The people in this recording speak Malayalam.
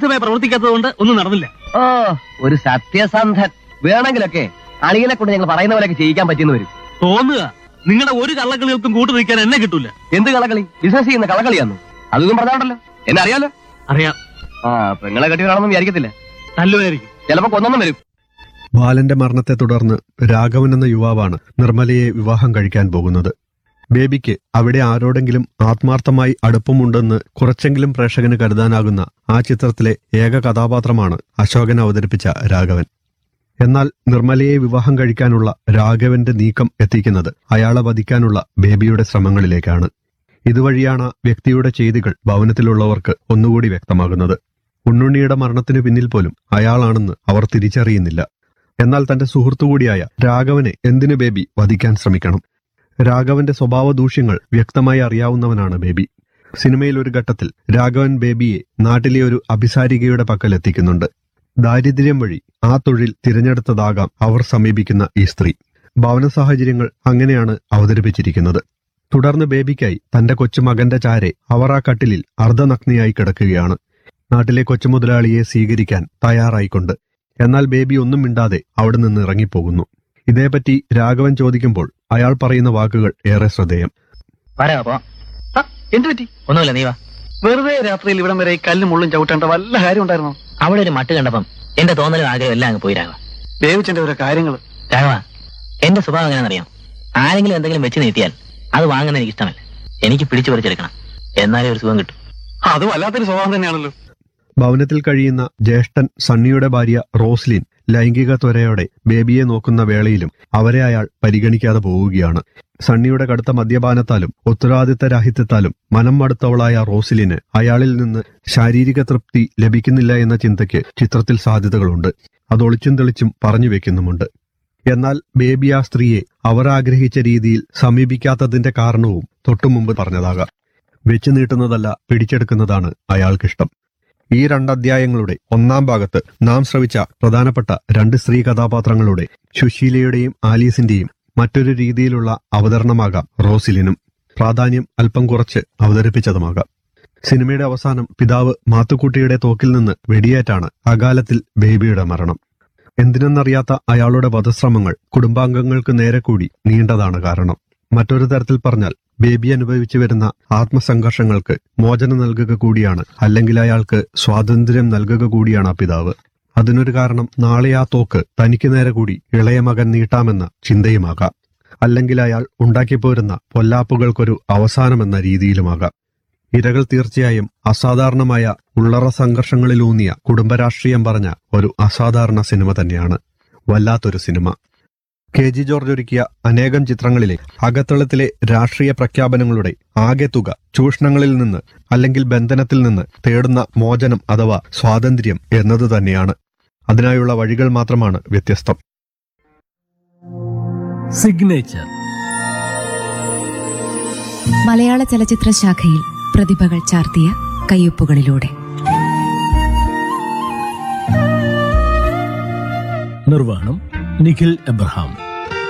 വിരുദ്ധമായി പ്രവർത്തിക്കാത്തത് കൊണ്ട് ഒന്നും നടന്നില്ല ഓ ഒരു സത്യസന്ധൻ വേണമെങ്കിലൊക്കെ അളിയനെ കൊണ്ട് ഞങ്ങൾ പറയുന്ന പോലെയൊക്കെ ചെയ്യിക്കാൻ പറ്റിയെന്ന് വരും തോന്നുക നിങ്ങളുടെ ഒരു കള്ളക്കളികൾക്കും കൂട്ടു നിൽക്കാൻ എന്നെ കിട്ടൂല എന്ത് കളകളി ബിസിനസ് ചെയ്യുന്ന കളകളിയാന്നു അതൊന്നും പറഞ്ഞാണ്ടല്ലോ എന്നെ അറിയാലോ അറിയാം ആ പെങ്ങളെ കെട്ടിയവരാണെന്ന് വിചാരിക്കത്തില്ല തല്ലുമായിരിക്കും ചിലപ്പോ കൊന്നൊന്നും വരും ബാലന്റെ മരണത്തെ തുടർന്ന് രാഘവൻ എന്ന യുവാവാണ് നിർമ്മലയെ വിവാഹം കഴിക്കാൻ പോകുന്നത് ബേബിക്ക് അവിടെ ആരോടെങ്കിലും ആത്മാർത്ഥമായി അടുപ്പമുണ്ടെന്ന് കുറച്ചെങ്കിലും പ്രേക്ഷകന് കരുതാനാകുന്ന ആ ചിത്രത്തിലെ ഏക കഥാപാത്രമാണ് അശോകൻ അവതരിപ്പിച്ച രാഘവൻ എന്നാൽ നിർമ്മലയെ വിവാഹം കഴിക്കാനുള്ള രാഘവന്റെ നീക്കം എത്തിക്കുന്നത് അയാളെ വധിക്കാനുള്ള ബേബിയുടെ ശ്രമങ്ങളിലേക്കാണ് ഇതുവഴിയാണ് ആ വ്യക്തിയുടെ ചെയ്തികൾ ഭവനത്തിലുള്ളവർക്ക് ഒന്നുകൂടി വ്യക്തമാകുന്നത് ഉണ്ണുണ്ണിയുടെ മരണത്തിനു പിന്നിൽ പോലും അയാളാണെന്ന് അവർ തിരിച്ചറിയുന്നില്ല എന്നാൽ തന്റെ സുഹൃത്തു കൂടിയായ രാഘവനെ എന്തിനു ബേബി വധിക്കാൻ ശ്രമിക്കണം രാഘവന്റെ സ്വഭാവ ദൂഷ്യങ്ങൾ വ്യക്തമായി അറിയാവുന്നവനാണ് ബേബി സിനിമയിൽ ഒരു ഘട്ടത്തിൽ രാഘവൻ ബേബിയെ നാട്ടിലെ ഒരു അഭിസാരികയുടെ പക്കൽ എത്തിക്കുന്നുണ്ട് ദാരിദ്ര്യം വഴി ആ തൊഴിൽ തിരഞ്ഞെടുത്തതാകാം അവർ സമീപിക്കുന്ന ഈ സ്ത്രീ ഭവന സാഹചര്യങ്ങൾ അങ്ങനെയാണ് അവതരിപ്പിച്ചിരിക്കുന്നത് തുടർന്ന് ബേബിക്കായി തന്റെ കൊച്ചുമകന്റെ ചാരെ അവർ ആ കട്ടിലിൽ അർദ്ധനഗ്നിയായി കിടക്കുകയാണ് നാട്ടിലെ കൊച്ചുമുതലാളിയെ സ്വീകരിക്കാൻ തയ്യാറായിക്കൊണ്ട് എന്നാൽ ബേബി ഒന്നും മിണ്ടാതെ അവിടെ നിന്ന് ഇറങ്ങിപ്പോകുന്നു ഇതേപ്പറ്റി രാഘവൻ ചോദിക്കുമ്പോൾ അയാൾ പറയുന്ന വാക്കുകൾ ഏറെ ശ്രദ്ധേയം വരാ പോ എന്ത് പറ്റി ഒന്നുമില്ല നീ വാ വെറുതെ രാത്രിയിൽ ഇവിടം വരെ ഈ കല്ലും മുള്ളും ചവിട്ടേണ്ട വല്ല കാര്യം ഉണ്ടായിരുന്നോ അവിടെ ഒരു മട്ട് കണ്ടപ്പം എന്റെ തോന്നലും ആഗ്രഹം എല്ലാം അങ്ങ് പോയി രാഘവ വേവിച്ചെന്റെ ഓരോ കാര്യങ്ങൾ രാഘവ എന്റെ സ്വഭാവം എങ്ങനെയാണെന്നറിയാം ആരെങ്കിലും എന്തെങ്കിലും വെച്ച് നീട്ടിയാൽ അത് വാങ്ങുന്ന എനിക്ക് ഇഷ്ടമല്ല എനിക്ക് പിടിച്ചു പറിച്ചെടുക്കണം എന്നാലേ ഒരു സുഖം കിട്ടും അത് വല്ലാത്തൊരു സ്വഭാവം തന്നെയാണല്ലോ ഭവനത്തിൽ കഴിയുന്ന ജ്യേഷ്ഠൻ സണ്ണിയുടെ ഭാര്യ റോസ്ലിൻ ലൈംഗിക ത്വരയോടെ ബേബിയെ നോക്കുന്ന വേളയിലും അവരെ അയാൾ പരിഗണിക്കാതെ പോവുകയാണ് സണ്ണിയുടെ കടുത്ത മദ്യപാനത്താലും ഉത്തരവാദിത്തരാഹിത്യത്താലും മനം മടുത്തവളായ റോസ്ലിന് അയാളിൽ നിന്ന് ശാരീരിക തൃപ്തി ലഭിക്കുന്നില്ല എന്ന ചിന്തയ്ക്ക് ചിത്രത്തിൽ സാധ്യതകളുണ്ട് അത് ഒളിച്ചും തെളിച്ചും പറഞ്ഞു വെക്കുന്നുമുണ്ട് എന്നാൽ ബേബി ആ സ്ത്രീയെ അവർ ആഗ്രഹിച്ച രീതിയിൽ സമീപിക്കാത്തതിന്റെ കാരണവും തൊട്ടുമുമ്പ് പറഞ്ഞതാകാം വെച്ചു നീട്ടുന്നതല്ല പിടിച്ചെടുക്കുന്നതാണ് അയാൾക്കിഷ്ടം ഈ രണ്ട് അധ്യായങ്ങളുടെ ഒന്നാം ഭാഗത്ത് നാം ശ്രവിച്ച പ്രധാനപ്പെട്ട രണ്ട് സ്ത്രീ കഥാപാത്രങ്ങളുടെ സുശീലയുടെയും ആലീസിന്റെയും മറ്റൊരു രീതിയിലുള്ള അവതരണമാകാം റോസിലിനും പ്രാധാന്യം അല്പം കുറച്ച് അവതരിപ്പിച്ചതുമാകാം സിനിമയുടെ അവസാനം പിതാവ് മാത്തുക്കുട്ടിയുടെ തോക്കിൽ നിന്ന് വെടിയേറ്റാണ് അകാലത്തിൽ ബേബിയുടെ മരണം എന്തിനെന്നറിയാത്ത അയാളുടെ വധശ്രമങ്ങൾ കുടുംബാംഗങ്ങൾക്ക് നേരെ കൂടി നീണ്ടതാണ് കാരണം മറ്റൊരു തരത്തിൽ പറഞ്ഞാൽ ബേബി അനുഭവിച്ചു വരുന്ന ആത്മസംഘർഷങ്ങൾക്ക് മോചനം നൽകുക കൂടിയാണ് അല്ലെങ്കിൽ അയാൾക്ക് സ്വാതന്ത്ര്യം നൽകുക കൂടിയാണ് ആ പിതാവ് അതിനൊരു കാരണം നാളെ ആ തോക്ക് തനിക്ക് നേരെ കൂടി ഇളയ മകൻ നീട്ടാമെന്ന ചിന്തയുമാകാം അല്ലെങ്കിൽ അയാൾ ഉണ്ടാക്കിപ്പോരുന്ന പൊല്ലാപ്പുകൾക്കൊരു അവസാനമെന്ന രീതിയിലുമാകാം ഇരകൾ തീർച്ചയായും അസാധാരണമായ ഉള്ളറ സംഘർഷങ്ങളിലൂന്നിയ കുടുംബരാഷ്ട്രീയം പറഞ്ഞ ഒരു അസാധാരണ സിനിമ തന്നെയാണ് വല്ലാത്തൊരു സിനിമ കെ ജി ജോർജ് ഒരുക്കിയ അനേകം ചിത്രങ്ങളിലെ അകത്തളത്തിലെ രാഷ്ട്രീയ പ്രഖ്യാപനങ്ങളുടെ ആകെ തുക ചൂഷണങ്ങളിൽ നിന്ന് അല്ലെങ്കിൽ ബന്ധനത്തിൽ നിന്ന് തേടുന്ന മോചനം അഥവാ സ്വാതന്ത്ര്യം എന്നത് തന്നെയാണ് അതിനായുള്ള വഴികൾ മാത്രമാണ് വ്യത്യസ്തം സിഗ്നേച്ചർ മലയാള ചലച്ചിത്ര ശാഖയിൽ പ്രതിഭകൾ ചാർത്തിയ കയ്യൊപ്പുകളിലൂടെ നിർവഹണം നിഖിൽ എബ്രഹാം